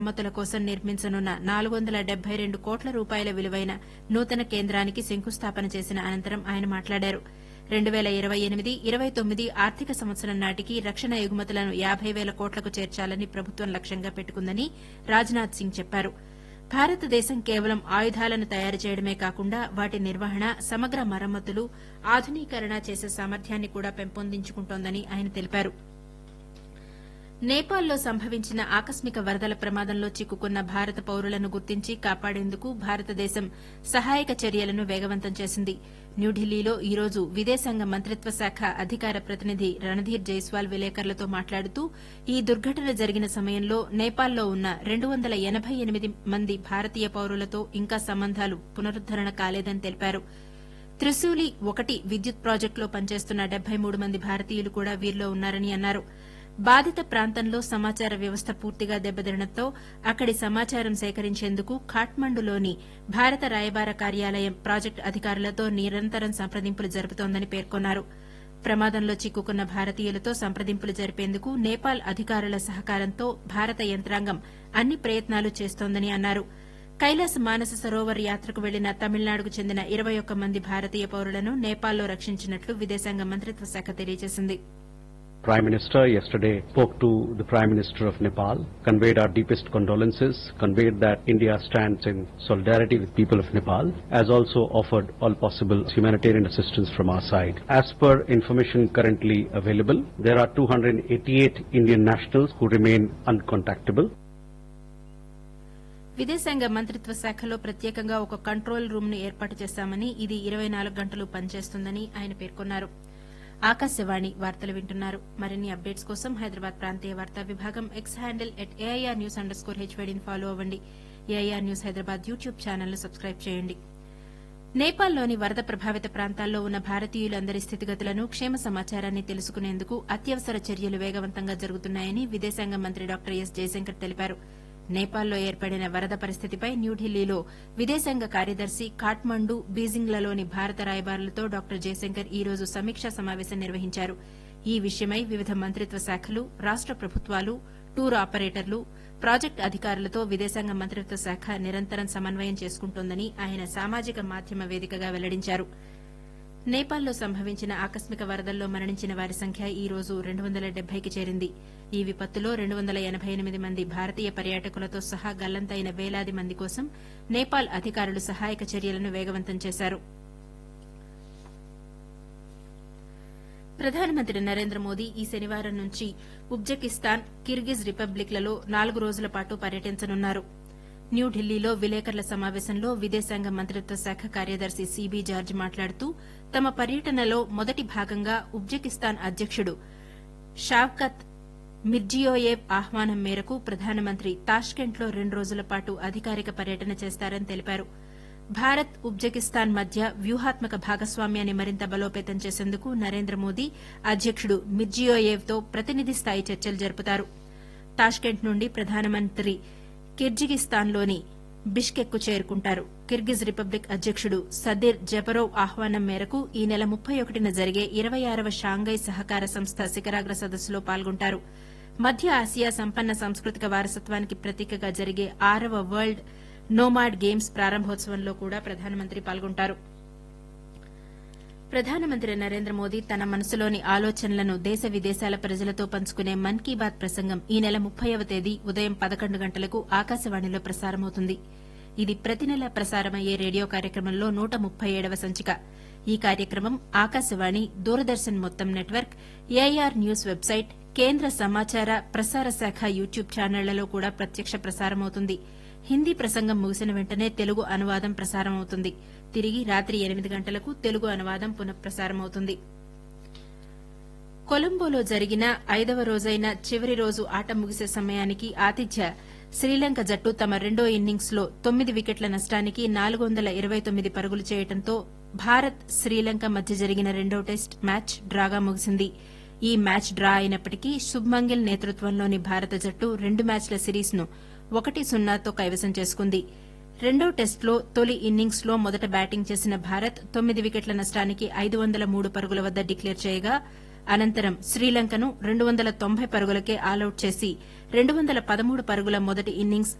మరమ్మతుల కోసం నిర్మించనున్న నాలుగు వందల డెబ్బై రెండు కోట్ల రూపాయల విలువైన నూతన కేంద్రానికి శంకుస్థాపన చేసిన అనంతరం ఆయన మాట్లాడారు రెండు పేల ఇరవై ఎనిమిది ఇరవై తొమ్మిది ఆర్థిక సంవత్సరం నాటికి రక్షణ ఎగుమతులను యాబై పేల కోట్లకు చేర్చాలని ప్రభుత్వం లక్ష్యంగా పెట్టుకుందని రాజ్నాథ్ సింగ్ చెప్పారు భారతదేశం కేవలం ఆయుధాలను తయారు చేయడమే కాకుండా వాటి నిర్వహణ సమగ్ర మరమ్మతులు ఆధునీకరణ చేసే సామర్థ్యాన్ని కూడా పెంపొందించుకుంటోందని ఆయన తెలిపారు నేపాల్లో సంభవించిన ఆకస్మిక వరదల ప్రమాదంలో చిక్కుకున్న భారత పౌరులను గుర్తించి కాపాడేందుకు భారతదేశం సహాయక చర్యలను వేగవంతం చేసింది న్యూఢిల్లీలో ఈ రోజు విదేశాంగ మంత్రిత్వ శాఖ అధికార ప్రతినిధి రణధీర్ జైస్వాల్ విలేకరులతో మాట్లాడుతూ ఈ దుర్ఘటన జరిగిన సమయంలో నేపాల్లో ఉన్న రెండు వందల ఎనబై ఎనిమిది మంది భారతీయ పౌరులతో ఇంకా సంబంధాలు పునరుద్దరణ కాలేదని తెలిపారు త్రిశూలి ఒకటి విద్యుత్ ప్రాజెక్టులో పనిచేస్తున్న డెబ్బై మూడు మంది భారతీయులు కూడా వీరిలో ఉన్నారని అన్నారు బాధిత ప్రాంతంలో సమాచార వ్యవస్థ పూర్తిగా దెబ్బతినడంతో అక్కడి సమాచారం సేకరించేందుకు ఖాట్మండులోని భారత రాయబార కార్యాలయం ప్రాజెక్టు అధికారులతో నిరంతరం సంప్రదింపులు జరుపుతోందని పేర్కొన్నారు ప్రమాదంలో చిక్కుకున్న భారతీయులతో సంప్రదింపులు జరిపేందుకు నేపాల్ అధికారుల సహకారంతో భారత యంత్రాంగం అన్ని ప్రయత్నాలు చేస్తోందని అన్నారు కైలాస మానస సరోవర్ యాత్రకు వెళ్లిన తమిళనాడుకు చెందిన ఇరవై ఒక్క మంది భారతీయ పౌరులను నేపాల్లో రక్షించినట్లు విదేశాంగ మంత్రిత్వ శాఖ తెలియజేసింది Prime Minister yesterday spoke to the Prime Minister of Nepal, conveyed our deepest condolences, conveyed that India stands in solidarity with people of Nepal, as also offered all possible humanitarian assistance from our side. As per information currently available, there are 288 Indian nationals who remain uncontactable. విదేశాంగ మంత్రిత్వ శాఖలో ప్రత్యేకంగా ఒక control room ను ఏర్పాటు చేశామని ఇది ఇరవై నాలుగు గంటలు పనిచేస్తుందని ఆయన పేర్కొన్నారు ఆకాశవాణి వార్తలు వింటున్నారు మరిన్ని అప్డేట్స్ కోసం హైదరాబాద్ ప్రాంతీయ వార్తా విభాగం X handle at A I R news underscore హెచ్వైడీని ఫాలో అవ్వండి A I R news Hyderabad YouTube channel subscribe చేయండి నేపాల్లోని వరద ప్రభావిత ప్రాంతాల్లో ఉన్న భారతీయులందరి స్థితిగతులను క్షేమ సమాచారాన్ని తెలుసుకునేందుకు అత్యవసర చర్యలు వేగవంతంగా జరుగుతున్నాయని విదేశాంగ మంత్రి డాక్టర్ ఎస్ జయశంకర్ తెలిపారు నేపాల్లో ఏర్పడిన వరద పరిస్థితిపై న్యూఢిల్లీలో విదేశాంగ కార్యదర్శి కాఠ్మండు బీజింగ్లలోని భారత రాయబారులతో డాక్టర్ జయశంకర్ ఈ రోజు సమీక్షా సమావేశం నిర్వహించారు ఈ విషయమై వివిధ మంత్రిత్వ శాఖలు రాష్ట ప్రభుత్వాలు టూర్ ఆపరేటర్లు ప్రాజెక్టు అధికారులతో విదేశాంగ మంత్రిత్వ శాఖ నిరంతరం సమన్వయం చేసుకుంటోందని ఆయన సామాజిక మాధ్యమ వేదికగా వెల్లడించారు నేపాల్లో సంభవించిన ఆకస్మిక వరదల్లో మరణించిన వారి సంఖ్య ఈ రోజు రెండు వందల డెబ్బైకి చేరింది ఈ విపత్తులో రెండు వందల ఎనబై ఎనిమిది మంది భారతీయ పర్యాటకులతో సహా గల్లంతైన వేలాది మంది కోసం నేపాల్ అధికారులు సహాయక చర్యలను వేగవంతం చేశారు ప్రధానమంత్రి నరేంద్ర మోదీ ఈ శనివారం నుంచి ఉజ్బెకిస్తాన్ కిర్గిజ్ రిపబ్లిక్లలో నాలుగు రోజుల పాటు పర్యటించనున్నారు న్యూఢిల్లీలో విలేకరుల సమావేశంలో విదేశాంగ మంత్రిత్వ శాఖ కార్యదర్శి సీబీ జార్జ్ మాట్లాడుతూ తమ పర్యటనలో మొదటి భాగంగా ఉజ్బెకిస్తాన్ అధ్యకుడు షావ్కత్ మిర్జియోయేవ్ ఆహ్వానం మేరకు ప్రధానమంత్రి తాష్కెంట్లో రెండు రోజుల పాటు అధికారిక పర్యటన చేస్తారని తెలిపారు భారత్ ఉజ్బెకిస్తాన్ మధ్య వ్యూహాత్మక భాగస్వామ్యాన్ని మరింత బలోపేతం చేసేందుకు నరేంద్ర మోదీ అధ్యకుడు మిర్జియోయేవ్తో ప్రతినిధి స్థాయి చర్చలు జరుపుతారు తాష్కెంట్ నుండి ప్రధానమంత్రి కిర్జిగిస్తాన్లోని బిష్కెక్కు చేరుకుంటారు కిర్గిజ్ రిపబ్లిక్ అధ్యకుడు సదిర్ జపరోవ్ ఆహ్వానం మేరకు ఈ నెల ముప్పై ఒకటిన జరిగే ఇరవై ఆరవ షాంఘై సహకార సంస్థ శిఖరాగ్ర సదస్సులో పాల్గొంటారు మధ్య ఆసియా సంపన్న సాంస్కృతిక వారసత్వానికి ప్రతీకగా జరిగే ఆరవ వరల్డ్ నోమాడ్ గేమ్స్ ప్రారంభోత్సవంలో కూడా ప్రధానమంత్రి పాల్గొంటారు ప్రధానమంత్రి నరేంద్ర మోదీ తన మనసులోని ఆలోచనలను దేశ విదేశాల ప్రజలతో పంచుకునే మన్ కీ బాత్ ప్రసంగం ఈ నెల ముప్పైవ తేదీ ఉదయం పదకొండు గంటలకు ఆకాశవాణిలో ప్రసారమవుతుంది ఇది ప్రతి నెల ప్రసారమయ్యే రేడియో కార్యక్రమంలో నూట ముప్పై ఏడవ సంచిక ఈ కార్యక్రమం ఆకాశవాణి దూరదర్శన్ మొత్తం నెట్వర్క్ ఏఐఆర్ న్యూస్ వెబ్సైట్ కేంద్ర సమాచార ప్రసార శాఖ యూట్యూబ్ ఛానళ్లలో కూడా ప్రత్యక్ష ప్రసారమవుతుంది హిందీ ప్రసంగం ముగిసిన వెంటనే తెలుగు అనువాదం ప్రసారమవుతుంది తిరిగి రాత్రి ఎనిమిది గంటలకు తెలుగు అనువాదం పునఃప్రసారమవుతుంది కొలంబోలో జరిగిన ఐదవ రోజైన చివరి రోజు ఆట ముగిసే సమయానికి ఆతిథ్య శ్రీలంక జట్టు తమ రెండో ఇన్నింగ్స్ లో తొమ్మిది వికెట్ల నష్టానికి నాలుగు వందల ఇరవై తొమ్మిది పరుగులు చేయడంతో భారత్ శ్రీలంక మధ్య జరిగిన రెండో టెస్ట్ మ్యాచ్ డ్రాగా ముగిసింది ఈ మ్యాచ్ డ్రా అయినప్పటికీ శుభ్మంగిల్ నేతృత్వంలోని భారత జట్టు రెండు మ్యాచ్ల సిరీస్ ను ఒకటి సున్నాతో కైవసం చేసుకుంది రెండో టెస్టులో తొలి ఇన్నింగ్స్ లో మొదట బ్యాటింగ్ చేసిన భారత్ తొమ్మిది వికెట్ల నష్టానికి ఐదు వందల మూడు పరుగుల వద్ద డిక్లేర్ చేయగా అనంతరం శ్రీలంకను రెండు వందల తొంభై పరుగులకే ఆలౌట్ చేసి రెండు వందల పదమూడు పరుగుల మొదటి ఇన్నింగ్స్